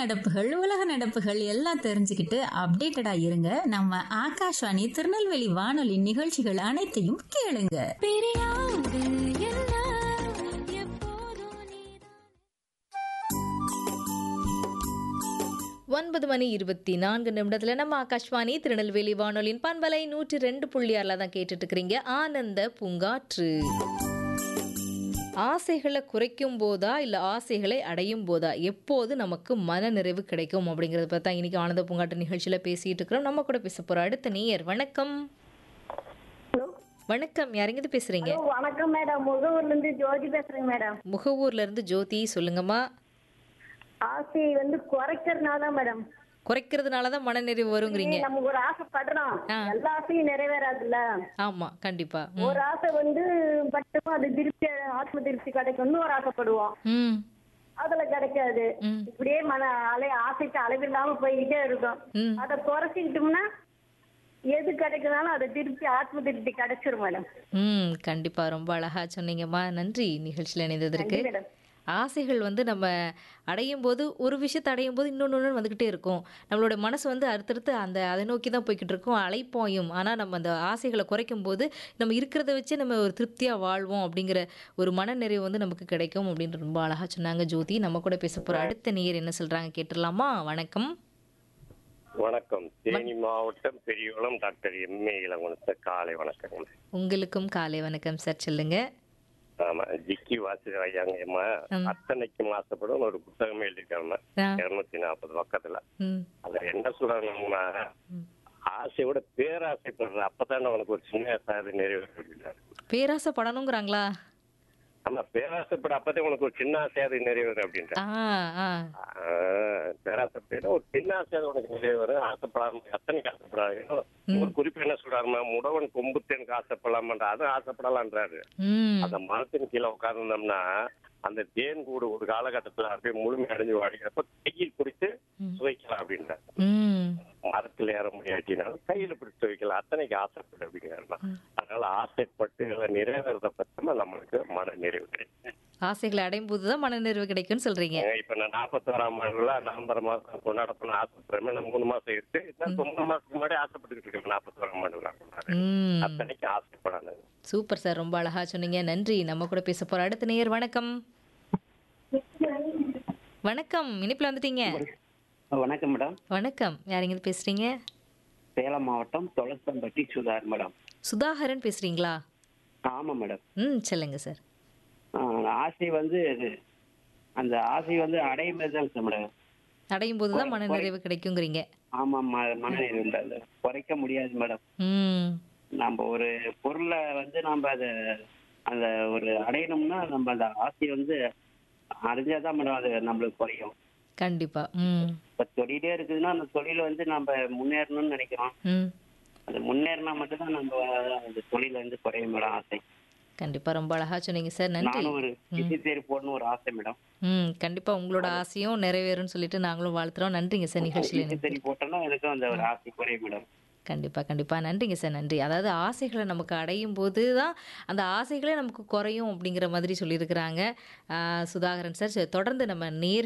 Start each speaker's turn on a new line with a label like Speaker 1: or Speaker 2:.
Speaker 1: நடப்புகள் உலக நடப்புகள் எல்லாம் தெரிஞ்சுக்கிட்டு அப்டேட்டடா இருங்க நம்ம ஆகாஷ்வாணி திருநெல்வேலி வானொலி நிகழ்ச்சிகள் அனைத்தையும் கேளுங்க
Speaker 2: பிரியாது என்ன எப்போதும் நீதான்
Speaker 3: ஒன்பது மணி இருபத்தி நான்கு நிமிடத்துல நம்ம ஆகாஷ்வாணி திருநெல்வேலி வானொலியின் பண்பலை நூற்றி ரெண்டு புள்ளி ஆறில் தான் கேட்டுட்டு இருக்கிறீங்க ஆனந்த பூங்காற்று ஆசைகளை குறைக்கும் போதா இல்லை ஆசைகளை அடையும் போதா எப்போது நமக்கு மன நிறைவு கிடைக்கும் அப்படிங்கிறத பற்றி தான் இன்னைக்கு ஆனந்த பூங்காற்று நிகழ்ச்சியில் பேசிட்டு இருக்கிறோம் நம்ம கூட பேச போகிற அடுத்த நேயர் வணக்கம்
Speaker 4: ஹலோ
Speaker 3: வணக்கம் யாருங்கிட்ட பேசுறீங்க
Speaker 4: ஹலோ வணக்கம் மேடம் முகவூர்ல இருந்து ஜோதி பேசுறேங்க மேடம்
Speaker 3: முகவூர்ல இருந்து ஜோதி சொல்லுங்கம்மா
Speaker 4: ஆசையை வந்து குறைக்கிறதுனால தான் மேடம்
Speaker 3: குறைக்கிறதுனால தான் மனநிறைவு வருங்கிறீங்க
Speaker 4: நமக்கு ஒரு ஆசைப்படுறோம்
Speaker 3: ஆ.
Speaker 4: எல்லா ஆசையும் நிறைவேறாதுல்ல
Speaker 3: ஆமா கண்டிப்பா ம்.
Speaker 4: ஒரு ஆசை வந்து பட்டுமா அது திருப்தி ஆத்ம திருப்தி கிடைக்கும்னு ஒரு ஆசைப்படுவோம்
Speaker 3: ம்
Speaker 4: அதுல கிடைக்காது
Speaker 3: ம்.
Speaker 4: இப்படியே மன அலை ஆசைக்கு அளவில்லாம போய்கிட்டே இருக்கும்
Speaker 3: ம்.
Speaker 4: அதை குறைச்சிக்கிட்டோம்னா எது கிடைக்குதாலும் அது திருப்தி ஆத்ம திருப்தி கிடைச்சிரும் மேடம்
Speaker 3: ம் கண்டிப்பா ரொம்ப அழகா சொன்னீங்கம்மா நன்றி நிகழ்ச்சியில் இணைந்ததற்கு
Speaker 4: நன்றி மேடம்
Speaker 3: ஆசைகள் வந்து நம்ம அடையும் போது ஒரு விஷயத்தை அடையும் போது இன்னொன்று ஒன்று வந்துக்கிட்டே இருக்கும் நம்மளோட மனசு வந்து அடுத்தடுத்து அந்த அதை நோக்கி தான் போய்கிட்டு இருக்கும் அலைப்பாயும் ஆனால் நம்ம அந்த ஆசைகளை குறைக்கும் போது நம்ம இருக்கிறத வச்சு நம்ம ஒரு திருப்தியாக வாழ்வோம் அப்படிங்கிற ஒரு மனநிறைவு வந்து நமக்கு கிடைக்கும் அப்படின்னு ரொம்ப அழகாக சொன்னாங்க ஜோதி நம்ம கூட பேச போகிற அடுத்த நேயர் என்ன சொல்கிறாங்க கேட்டுடலாமா வணக்கம்
Speaker 5: வணக்கம் தேனி மாவட்டம் பெரியகுளம் டாக்டர் எம்ஏ இளங்குணத்த காலை வணக்கங்க
Speaker 3: உங்களுக்கும் காலை வணக்கம் சார் சொல்லுங்க
Speaker 5: ஆமா ஜிக்கி வாசகர் ஐயாங்கம்மா
Speaker 3: ம்.
Speaker 5: அத்தனைக்கும் ஆசைப்படும் ஒரு புத்தகமே எழுதிருக்காங்க
Speaker 3: ஆ
Speaker 5: இருநூத்தி நாற்பது பக்கத்துல
Speaker 3: ம்
Speaker 5: அதுல என்ன சொல்றாங்கன்னா ஆசையோட பேராசைப்படுற அப்பதான் உனக்கு ஒரு சின்ன சாதி நிறைவேறாரு
Speaker 3: பேராசை படணுங்கிறாங்களா
Speaker 5: ஆமா பேராசைப்பட அப்பதான் உனக்கு ஒரு சின்ன ஆசையாவது நிறைவேறும் அப்படின்ற
Speaker 3: ஆ ஆ
Speaker 5: பேராசைப்பட ஒரு சின்ன ஆசையாவது உனக்கு நிறைவேறும் ஆசைப்படாம அத்தனைக்கு ஆசைப்படாது ஒரு குறிப்பு என்ன சொல்றாருமா முடவன் கொம்புத்தேனுக்கு ஆசைப்படலாமன்ற அதுவும் ஆசைப்படலான்றாரு
Speaker 3: ம்
Speaker 5: அந்த மரத்தின் கீழே உட்கார்ந்தோம்னா அந்த தேன் கூடு ஒரு காலகட்டத்துல அப்படியே முழுமை அடைஞ்சு வாடிக்கிறப்ப கையில் பிடிச்சு சுவைக்கலாம் அப்படின்றார்
Speaker 3: ம்
Speaker 5: மரத்துல ஏற முடியாட்டினாலும் கையில பிடிச்சு சுவைக்கலாம் அத்தனைக்கு ஆசைப்படு அப்படிங்கிறாருமா அதனால ஆசைப்பட்டு இதுல நிறைவேறத பத்தமா நம்மளுக்கு மன நிறைவு கிடைக்கும்
Speaker 3: ஆசைகளை அடையும் போது தான் மனநிறைவு கிடைக்கும்னு சொல்றீங்க
Speaker 5: ஏங்க, இப்ப நான் நாற்பத்தோராம் ஆண்டுல நவம்பர் மாசம் கொண்டாட போன ஆசைப்படுறேன் நான் மூணு மாசம் இருக்கு நான் தொண்ணூறு மாசத்துக்கு முன்னாடி ஆசைப்பட்டுக்கிட்டு இருக்கேன் நாற்பத்தோராம் ஆண்டுல கொண்டாடுறேன்
Speaker 3: ம்
Speaker 5: அத்தனைக்கு ஆசைப்படாது
Speaker 3: சூப்பர் சார் ரொம்ப அழகா சொன்னீங்க நன்றி நம்ம கூட பேச போற அடுத்த நேயர் வணக்கம் வணக்கம் இனிப்புல வந்துட்டீங்க
Speaker 6: வணக்கம் மேடம்
Speaker 3: வணக்கம் யாருங்க பேசுறீங்க
Speaker 6: சேலம் மாவட்டம் தொளசம்பட்டி சுதார் மேடம்
Speaker 3: சுதாகரன் பேசுறீங்களா
Speaker 6: ஆமாம் மேடம்
Speaker 3: ம் சொல்லுங்க சார்
Speaker 6: ஆ, ஆசை வந்து இது அந்த ஆசை வந்து அடையும் போது தான் சார் மேடம்
Speaker 3: அடையும் போது தான் மனநிறைவு கிடைக்குங்கிறீங்க
Speaker 6: ஆமாம் ம- மனநிறைவு உண்டு. அது குறைக்க முடியாது மேடம்
Speaker 3: ம்
Speaker 6: நம்ம ஒரு பொருளை வந்து நம்ம அதை அந்த ஒரு அடையணும்னா நம்ம அந்த ஆசை வந்து அடைஞ்சாதான் மேடம் அது நம்மளுக்கு குறையும்
Speaker 3: கண்டிப்பா ம்
Speaker 6: இப்போ தொழிலே இருக்குதுன்னா அந்த தொழிலை வந்து நம்ம முன்னேறணும்னு நினைக்கிறோம்
Speaker 3: ம்
Speaker 6: அது முன்னேறினா மட்டும்தான் நம்ம அந்த தொழில வந்து குறையும் மேடம் ஆசை
Speaker 3: கண்டிப்பா ரொம்ப அழகா சொன்னீங்க சார் நன்றி
Speaker 6: நானும் ஒரு விசி தேர்வு போடணும் ஒரு ஆசை மேடம்
Speaker 3: ம் கண்டிப்பா உங்களோட ஆசையும் நிறைவேறும்னு சொல்லிட்டு நாங்களும் வாழ்த்துறோம் நன்றிங்க சார் நிகழ்ச்சியில்
Speaker 6: விசி தேர்வு போட்டோம்னா எனக்கும் அந்த ஒரு ஆசை குறையும் மேடம்
Speaker 3: கண்டிப்பாக கண்டிப்பாக நன்றிங்க சார் நன்றி அதாவது ஆசைகளை நமக்கு அடையும் போது தான் அந்த ஆசைகளே நமக்கு குறையும் அப்படிங்கிற மாதிரி சொல்லியிருக்கிறாங்க ஆஹ் சுதாகரன் சார் சரி, தொடர்ந்து நம்ம நேர்